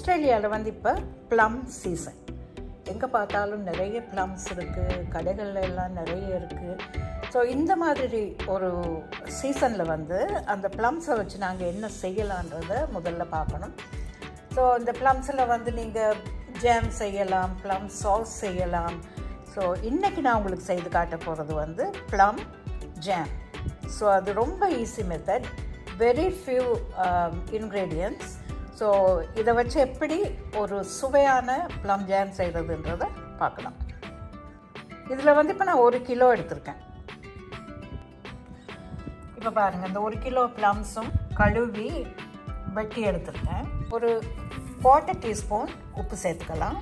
ஆஸ்திரேலியாவில் வந்து இப்போ ப்ளம் சீசன் எங்கே பார்த்தாலும் நிறைய ப்ளம்ஸ் இருக்குது கடைகள்ல எல்லாம் நிறைய இருக்குது ஸோ இந்த மாதிரி ஒரு சீசனில் வந்து அந்த ப்ளம்ஸை வச்சு நாங்கள் என்ன செய்யலான்றதை முதல்ல பார்க்கணும் ஸோ இந்த ப்ளம்ஸில் வந்து நீங்கள் ஜாம் செய்யலாம் ப்ளம் சாஸ் செய்யலாம் ஸோ இன்றைக்கி நான் உங்களுக்கு செய்து காட்ட போகிறது வந்து ப்ளம் ஜாம் ஸோ அது ரொம்ப easy method very few ingredients so இதை வச்சு எப்படி ஒரு சுவையான ப்ளம் ஜாம் செய்கிறதுன்றதை பார்க்கலாம் இதில் வந்து இப்போ நான் ஒரு கிலோ எடுத்திருக்கேன் இப்போ பாருங்கள் இந்த ஒரு கிலோ ப்ளம்ஸும் கழுவி வெட்டி எடுத்திருக்கேன் ஒரு குவார்ட்டர் டீஸ்பூன் உப்பு சேர்த்துக்கலாம்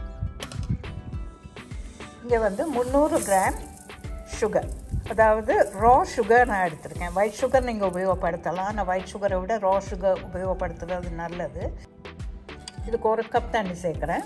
இங்கே வந்து முந்நூறு கிராம் சுகர் அதாவது ரா சுகர் நான் எடுத்திருக்கேன் ஒயிட் சுகர் நீங்கள் உபயோகப்படுத்தலாம் ஆனால் ஒயிட் சுகரை விட ரா சுகர் உபயோகப்படுத்துறது நல்லது இதுக்கு ஒரு கப் தண்ணி சேர்க்குறேன்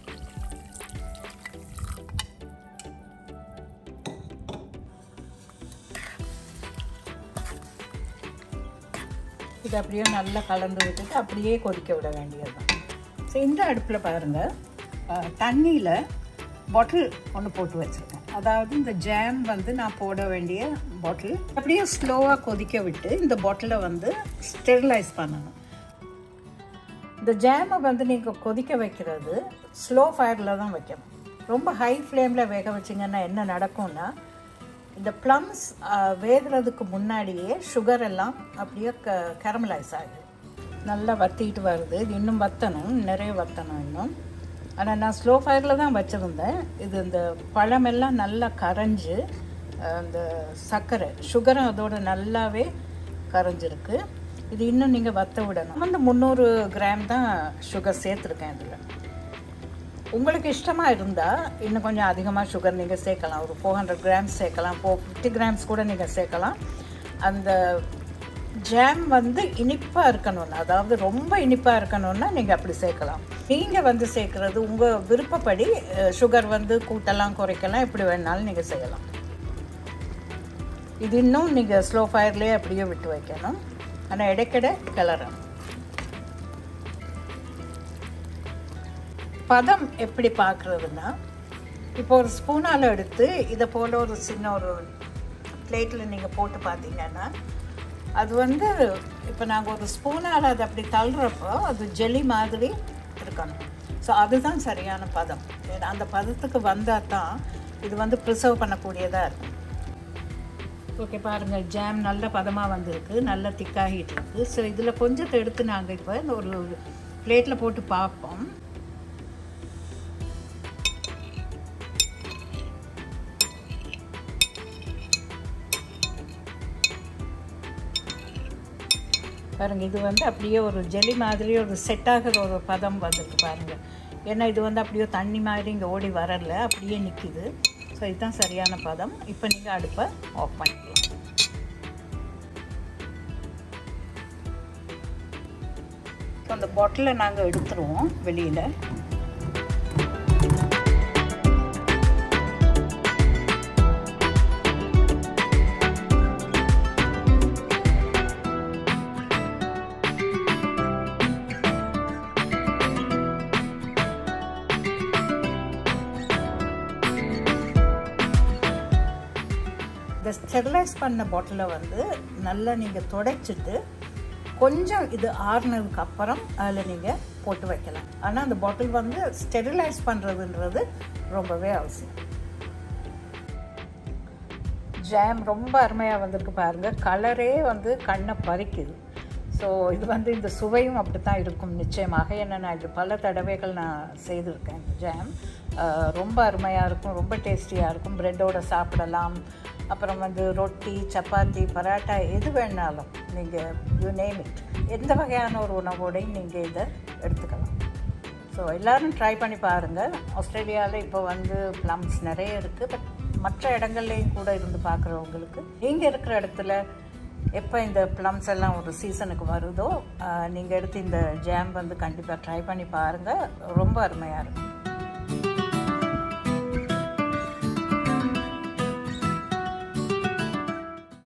இது அப்படியே நல்லா கலந்து விட்டுட்டு அப்படியே கொதிக்க விட வேண்டியது தான் ஸோ இந்த அடுப்பில் பாருங்கள் தண்ணியில் பாட்டில் ஒன்று போட்டு வச்சுருக்கேன் அதாவது இந்த ஜாம் வந்து நான் போட வேண்டிய பாட்டில் அப்படியே ஸ்லோவாக கொதிக்க விட்டு இந்த பாட்டிலை வந்து ஸ்டெரிலைஸ் பண்ணணும் இந்த ஜாமை வந்து நீங்கள் கொதிக்க வைக்கிறது ஸ்லோ ஃபயரில் தான் வைக்கணும் ரொம்ப ஹை ஃப்ளேமில் வேக வச்சிங்கன்னா என்ன நடக்கும்னா இந்த ப்ளம்ஸ் வேகிறதுக்கு முன்னாடியே சுகர் எல்லாம் அப்படியே க கேரமலைஸ் ஆகுது நல்லா வத்திட்டு வருது இது இன்னும் வத்தணும் நிறைய வத்தணும் இன்னும் ஆனால் நான் ஸ்லோ ஃபயரில் தான் வச்சுருந்தேன் இது இந்த பழமெல்லாம் நல்லா கரைஞ்சி அந்த சர்க்கரை சுகரும் அதோட நல்லாவே கரைஞ்சிருக்கு இது இன்னும் நீங்கள் வத்த விடணும் வந்து முந்நூறு கிராம் தான் சுகர் சேர்த்துருக்கேன் இதில் உங்களுக்கு இஷ்டமாக இருந்தால் இன்னும் கொஞ்சம் அதிகமாக சுகர் நீங்கள் சேர்க்கலாம் ஒரு ஃபோர் ஹண்ட்ரட் கிராம்ஸ் சேர்க்கலாம் ஃபோர் ஃபிஃப்டி கிராம்ஸ் கூட நீங்கள் சேர்க்கலாம் அந்த ஜாம் வந்து இனிப்பாக இருக்கணும்னா அதாவது ரொம்ப இனிப்பாக இருக்கணும்னா நீங்கள் அப்படி சேர்க்கலாம் நீங்கள் வந்து சேர்க்குறது உங்கள் விருப்பப்படி சுகர் வந்து கூட்டலாம் குறைக்கலாம் எப்படி வேணாலும் நீங்கள் செய்யலாம் இது இன்னும் நீங்கள் ஸ்லோ ஃபயர்லேயே அப்படியே விட்டு வைக்கணும் ஆனால் இடைக்கிட கிளறணும் பதம் எப்படி பார்க்குறதுன்னா இப்போ ஒரு ஸ்பூனால் எடுத்து இதை போல் ஒரு சின்ன ஒரு பிளேட்டில் நீங்கள் போட்டு பார்த்தீங்கன்னா அது வந்து இப்போ நாங்கள் ஒரு ஸ்பூனால் அதை அப்படி தள்ளுறப்போ அது ஜெல்லி மாதிரி இருக்கணும் ஸோ அதுதான் சரியான பதம் அந்த பதத்துக்கு வந்தால் தான் இது வந்து ப்ரிசர்வ் பண்ணக்கூடியதாக இருக்கும் ஓகே பாருங்கள் ஜாம் நல்ல பதமாக வந்திருக்கு நல்லா திக்காகிட்டு இருக்கு ஸோ இதில் கொஞ்சத்தை எடுத்து நாங்கள் இப்போ இந்த ஒரு பிளேட்டில் போட்டு பார்ப்போம் பாருங்கள் இது வந்து அப்படியே ஒரு ஜெலி மாதிரி ஒரு செட் ஆகிற ஒரு பதம் வந்திருக்கு பாருங்கள் ஏன்னா இது வந்து அப்படியே தண்ணி மாதிரி இங்கே ஓடி வரல அப்படியே நிற்கிது ஸோ இதுதான் சரியான பதம் இப்போ நீங்கள் அடுப்பை ஆஃப் பண்ணிக்கலாம் இப்போ அந்த பாட்டிலை நாங்கள் எடுத்துருவோம் வெளியில் இந்த ஸ்டெரிலைஸ் பண்ண பாட்டிலை வந்து நல்லா நீங்கள் துடைச்சிட்டு கொஞ்சம் இது ஆறுனதுக்கு அப்புறம் அதில் நீங்கள் போட்டு வைக்கலாம் ஆனால் அந்த பாட்டில் வந்து ஸ்டெரிலைஸ் பண்ணுறதுன்றது ரொம்பவே அவசியம் ஜாம் ரொம்ப அருமையாக வந்திருக்கு பாருங்கள் கலரே வந்து கண்ணை பறிக்குது ஸோ இது வந்து இந்த சுவையும் அப்படி தான் இருக்கும் நிச்சயமாக ஏன்னா நான் இது பல தடவைகள் நான் செய்திருக்கேன் இந்த ஜாம் ரொம்ப அருமையாக இருக்கும் ரொம்ப டேஸ்டியாக இருக்கும் ப்ரெட்டோடு சாப்பிடலாம் அப்புறம் வந்து ரொட்டி சப்பாத்தி பரோட்டா எது வேணாலும் நீங்கள் யூ நேம் இட் எந்த வகையான ஒரு உணவோடையும் நீங்கள் இதை எடுத்துக்கலாம் ஸோ எல்லோரும் ட்ரை பண்ணி பாருங்கள் ஆஸ்திரேலியாவில் இப்போ வந்து ப்ளம்ஸ் நிறைய இருக்குது பட் மற்ற இடங்கள்லேயும் கூட இருந்து பார்க்குறவங்களுக்கு நீங்கள் இருக்கிற இடத்துல எப்போ இந்த ப்ளம்ஸ் எல்லாம் ஒரு சீசனுக்கு வருதோ நீங்கள் எடுத்து இந்த ஜாம் வந்து கண்டிப்பாக ட்ரை பண்ணி பாருங்கள் ரொம்ப அருமையாக இருக்கும்